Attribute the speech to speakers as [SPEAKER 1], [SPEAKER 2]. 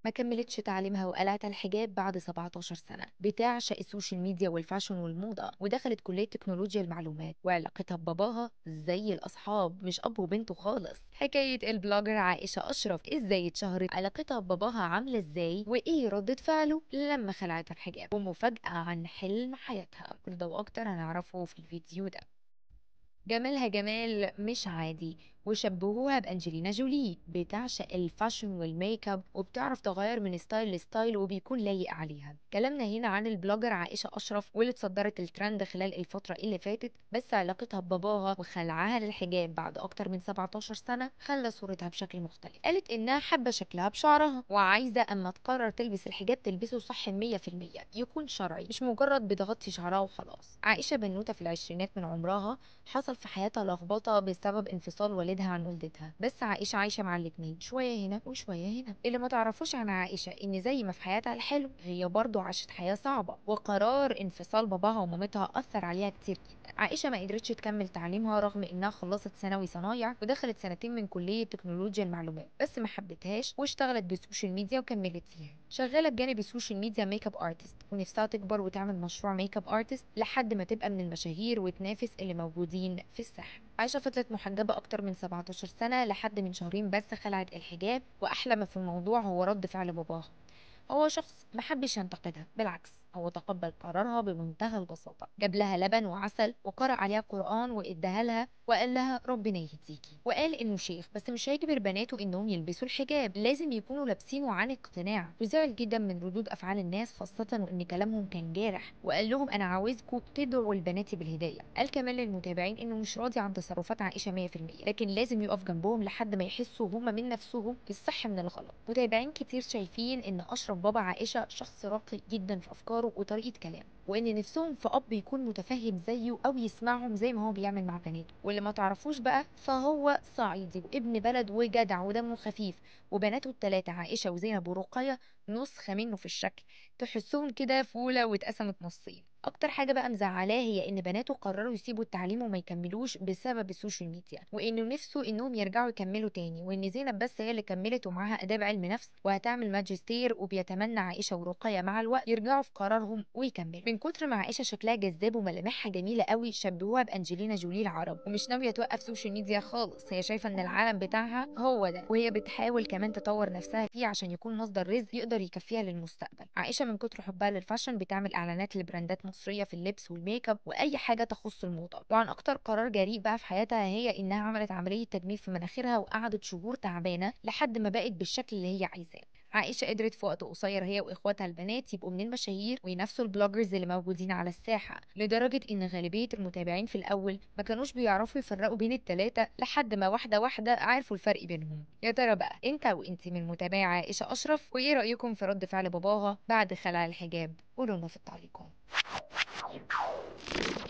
[SPEAKER 1] ما كملتش تعليمها وقلعت الحجاب بعد 17 سنة بتعشق السوشيال ميديا والفاشن والموضة ودخلت كلية تكنولوجيا المعلومات وعلاقتها بباباها زي الأصحاب مش أب وبنته خالص حكاية البلوجر عائشة أشرف إزاي اتشهرت علاقتها بباباها عاملة إزاي وإيه ردة فعله لما خلعت الحجاب ومفاجأة عن حلم حياتها كل ده وأكتر هنعرفه في الفيديو ده جمالها جمال مش عادي وشبهوها بأنجلينا جولي بتعشق الفاشن والميك اب وبتعرف تغير من ستايل لستايل وبيكون لايق عليها كلامنا هنا عن البلوجر عائشة أشرف واللي اتصدرت الترند خلال الفترة اللي فاتت بس علاقتها بباباها وخلعها للحجاب بعد أكتر من 17 سنة خلى صورتها بشكل مختلف قالت إنها حابة شكلها بشعرها وعايزة أما تقرر تلبس الحجاب تلبسه صح 100% يكون شرعي مش مجرد بتغطي شعرها وخلاص عائشة بنوتة في العشرينات من عمرها حصل في حياتها لخبطة بسبب انفصال والدها عن والدتها بس عائشة عايشة مع الاتنين شوية هنا وشوية هنا اللي ما تعرفوش عن عائشة ان زي ما في حياتها الحلو هي برضو عاشت حياة صعبة وقرار انفصال باباها ومامتها أثر عليها كتير جدا عائشة ما قدرتش تكمل تعليمها رغم انها خلصت ثانوي صنايع ودخلت سنتين من كلية تكنولوجيا المعلومات بس ما حبتهاش واشتغلت بالسوشيال ميديا وكملت فيها شغالة بجانب السوشيال ميديا ميك اب ارتست ونفسها تكبر وتعمل مشروع ميك اب ارتست لحد ما تبقى من المشاهير وتنافس اللي موجودين في الساحة عائشة فضلت محجبة أكتر من 17 سنة لحد من شهرين بس خلعت الحجاب وأحلى ما في الموضوع هو رد فعل باباها هو شخص محبش ينتقدها بالعكس هو تقبل قرارها بمنتهى البساطة جاب لها لبن وعسل وقرأ عليها قرآن واداها لها وقال لها ربنا يهديكي وقال انه شيخ بس مش هيجبر بناته انهم يلبسوا الحجاب لازم يكونوا لابسينه عن اقتناع وزعل جدا من ردود افعال الناس خاصة وان كلامهم كان جارح وقال لهم انا عاوزكم تدعوا لبناتي بالهداية قال كمان للمتابعين انه مش راضي عن تصرفات عائشة 100% لكن لازم يقف جنبهم لحد ما يحسوا هما من نفسهم بالصح من الغلط متابعين كتير شايفين ان اشرف بابا عائشة شخص راقي جدا في افكاره وطريقة كلامه وان نفسهم في اب يكون متفهم زيه او يسمعهم زي ما هو بيعمل مع بناته واللي ما تعرفوش بقى فهو صعيدي وابن بلد وجدع ودمه خفيف وبناته التلاتة عائشة وزينب ورقية نسخة منه في الشكل تحسهم كده فولة واتقسمت نصين اكتر حاجه بقى مزعلاه هي ان بناته قرروا يسيبوا التعليم وما يكملوش بسبب السوشيال ميديا وانه نفسه انهم يرجعوا يكملوا تاني وان زينب بس هي اللي كملت ومعاها اداب علم نفس وهتعمل ماجستير وبيتمنى عائشه ورقيه مع الوقت يرجعوا في قرارهم ويكملوا من كتر ما عائشه شكلها جذاب وملامحها جميله قوي شبهوها بانجلينا جولي العرب ومش ناويه توقف سوشيال ميديا خالص هي شايفه ان العالم بتاعها هو ده وهي بتحاول كمان تطور نفسها فيه عشان يكون مصدر رزق يقدر يكفيها للمستقبل عائشه من كتر حبها للفاشن بتعمل اعلانات لبراندات مصريه في اللبس والميك اب واي حاجه تخص الموضه وعن اكتر قرار جريء بقى في حياتها هي انها عملت عمليه تجميل في مناخيرها وقعدت شهور تعبانه لحد ما بقت بالشكل اللي هي عايزاه عائشة قدرت في وقت قصير هي واخواتها البنات يبقوا من المشاهير وينافسوا البلوجرز اللي موجودين على الساحة لدرجة ان غالبية المتابعين في الاول ما كانوش بيعرفوا يفرقوا بين التلاتة لحد ما واحدة واحدة عرفوا الفرق بينهم يا ترى بقى انت وانت من متابعي عائشة اشرف وايه رأيكم في رد فعل باباها بعد خلع الحجاب قولوا لنا في التعليقات